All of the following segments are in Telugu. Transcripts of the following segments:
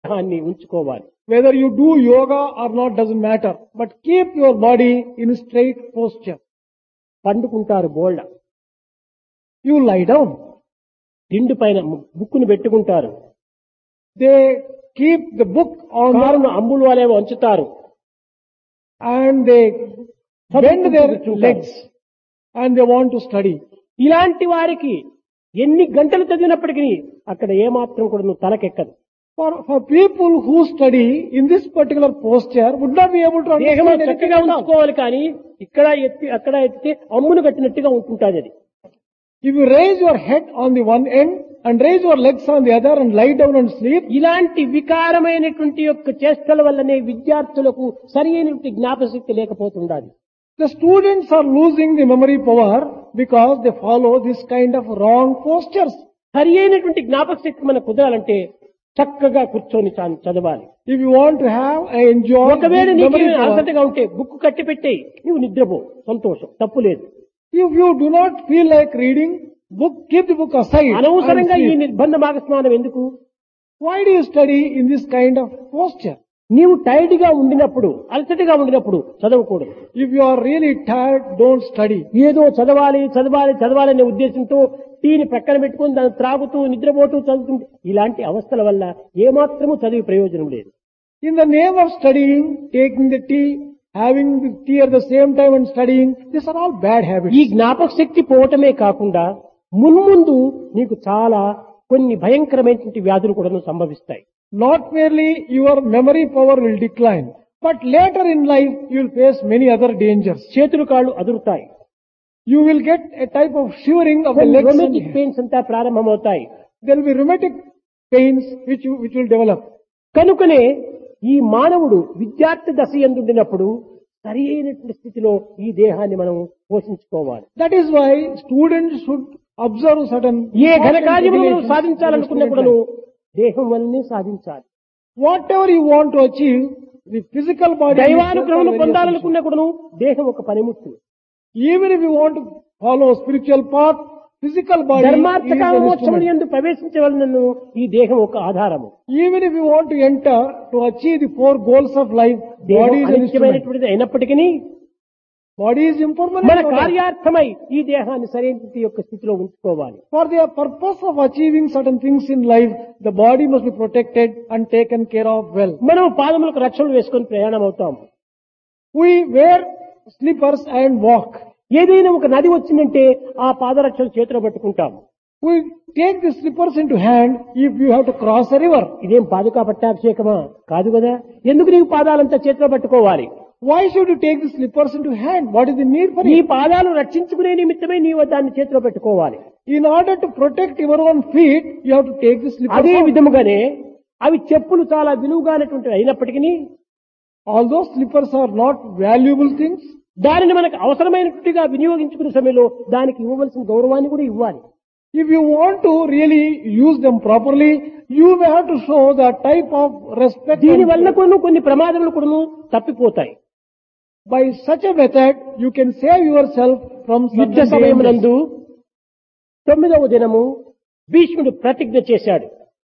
దాన్ని ఉంచుకోవాలి Whether you do yoga or not doesn't matter, but keep your body in straight posture. పండుకుంటారు బోల్డ You lie down. దిండు పైన బుక్కును పెట్టుకుంటారు They keep the book on కారును the, అంబులు వలె వంచుతారు and they bend their legs and they want to study. ఇలాంటి వారికి ఎన్ని గంటలు చదివినప్పటికీ అక్కడ ఏమాత్రం కూడా నువ్వు తలకెక్కదు For, for people who study in this particular posture would not be able to దేహం understand anything చక్కగా at all. ఉంచుకోవాలి కానీ ఇక్కడ ఎత్తి అక్కడ ఎత్తితే అమ్మును కట్టినట్టుగా ఉంటుంటుంది అది If you raise your head on the one end and raise your legs on the other and lie down and sleep, ఇలాంటి వికారమైనటువంటి యొక్క చేష్టల వల్లనే విద్యార్థులకు సరి అయినటువంటి జ్ఞాపశక్తి లేకపోతుండాలి the students are losing the memory power because they follow this kind of wrong postures. సరి అయినటువంటి జ్ఞాపక శక్తి మనకు కుదరాలంటే చక్కగా కూర్చొని చ- చదవాలి If you want to have a enjoy ఒకవేళ good నీకు memory power, అలసటగా ఉంటే బుక్ కట్టి పెట్టేయి నువ్వు నిద్రపో సంతోషం తప్పు లేదు if you do not feel like reading, book, keep the book aside. and అనవసరంగా ఈ sleep. నిర్బంధ భాగస్నానం ఎందుకు Why do you study in this kind of posture? నీవు టైర్డ్ గా ఉండినప్పుడు అలసటగా ఉండినప్పుడు చదవకూడదు If you are really tired, don't study. ఏదో చదవాలి చదవాలి చదవాలి అనే ఉద్దేశంతో టీని ప్రక్కన పెట్టుకుని దాన్ని త్రాగుతూ నిద్రపోతూ చదువుతుంటే ఇలాంటి అవస్థల వల్ల ఏమాత్రము చదివి ప్రయోజనం లేదు In the name of studying, taking the tea, having the tea at the same time and studying, these are all bad habits. ఈ జ్ఞాపక శక్తి పోవటమే కాకుండా మున్ముందు నీకు చాలా కొన్ని భయంకరమైనటువంటి వ్యాధులు కూడా సంభవిస్తాయి Not merely your memory power will decline, but later in life you will face many other dangers. చేతులు కాళ్ళు అదురుతాయి You will get a type of shivering of the legs. and rheumatic pains అంతా ప్రారంభమవుతాయి There will be rheumatic pains which, you, which will develop. కనుకనే ఈ మానవుడు విద్యార్థి దశ ఎందుండినప్పుడు సరి అయినటువంటి స్థితిలో ఈ దేహాన్ని మనం పోషించుకోవాలి That is why students should observe certain ఏ ఘన important కార్యములను regulations సాధించాలనుకున్నప్పుడు in student life. దేహం వల్లనే సాధించాలి Whatever you want to achieve, the physical body. దైవానుగ్రహం itself are very essential. పొందాలనుకున్నప్పుడు దేహం ఒక పనిముట్టు Even if you want to follow spiritual path, physical body is ధర్మార్థ an కామోక్షములు instrument. ఎందు ప్రవేశించవలనను ఈ దేహం ఒక ఆధారము Even if you want to enter to achieve the four goals of life, దేహం body is an instrument. అనిత్యమైనటువంటిది అయినప్పటికీ Body is impermanent. మన no doubt. కార్యార్థమై ఈ దేహాన్ని సరైన యొక్క స్థితిలో ఉంచుకోవాలి For the purpose of achieving certain things in life, the body must be protected and taken care of well. మనం పాదములకు రక్షణలు వేసుకొని ప్రయాణం అవుతాం We wear slippers and walk. ఏదైనా ఒక నది వచ్చిందంటే ఆ పాదరక్షలు చేతిలో పట్టుకుంటాం We take the slippers into hand if you have to cross a river. ఇదేం పాదుకా పట్టాభిషేకమా కాదు కదా ఎందుకు నీకు పాదాలంతా చేతిలో పట్టుకోవాలి Why should you take the slippers into hand? What is the need for నీ it? పాదాలు రక్షించుకునే నిమిత్తమే నీవు దాన్ని చేతిలో పెట్టుకోవాలి In order to protect your own feet, you have to take the slippers అదే out. విధముగానే అవి చెప్పులు చాలా విలువగానటువంటివి అయినప్పటికీ Although slippers are not valuable things, దానిని మనకు అవసరమైనట్టుగా వినియోగించుకునే సమయంలో దానికి ఇవ్వవలసిన గౌరవాన్ని కూడా ఇవ్వాలి if you want to really use them properly, you may have to show the type of respect. దీని and- వల్ల కూడా కొన్ని ప్రమాదములు కూడా తప్పిపోతాయి By such a method, you can save yourself from యుద్ధ certain సమయం dangers. నందు తొమ్మిదవ దినము భీష్ముడు ప్రతిజ్ఞ చేశాడు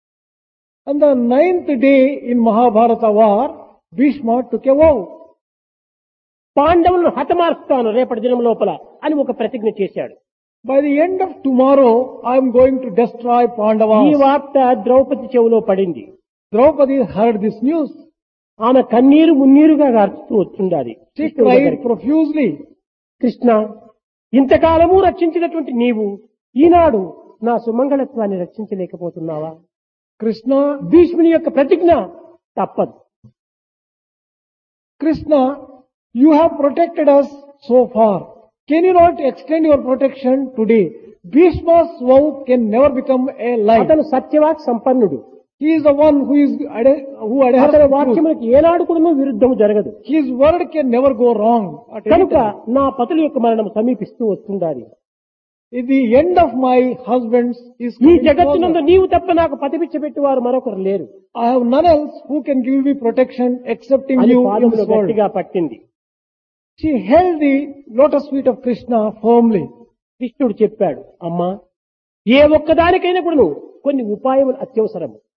On the ninth day in Mahabharata war, Bhishma took a vow. పాండవులను హతమార్చుతాను రేపటి దినం లోపల అని ఒక ప్రతిజ్ఞ చేశాడు By the end of tomorrow, I am going to destroy ఈ Pandavas. వార్త ద్రౌపది చెవిలో పడింది Draupadi heard this news. ఆమె కన్నీరు మున్నీరుగా గార్చుతూ వస్తుండాలి She కృష్ణుడి cried దగ్గరికి. profusely. కృష్ణ ఇంతకాలము రక్షించినటువంటి నీవు ఈనాడు నా సుమంగళత్వాన్ని రక్షించలేకపోతున్నావా Krishna, భీష్ముని యొక్క ప్రతిజ్ఞ తప్పదు Krishna, you have protected us so far. Can you not extend your protection today? Bhishma's vow can never become a lie. అతను సత్యవాక్ సంపన్నుడు He is the one who is ade- who adheres అతని to truth. వాక్యములకు ఏనాడు కూడా విరుద్ధము జరగదు His word can never go wrong. At any కనుక time. నా పతుల యొక్క మరణం సమీపిస్తూ వస్తుండాలి If the end of my husband's is ఈ coming జగత్తునందు closer, నీవు తప్ప నాకు పతిపిచ్చ వారు మరొకరు లేరు I have none else who can give me protection excepting అని you in పాదములు this world. గట్టిగా పట్టింది She held the lotus feet of Krishna firmly. కృష్ణుడు చెప్పాడు అమ్మా ఏ ఒక్కదానికైనా కూడా కొన్ని ఉపాయములు అత్యవసరము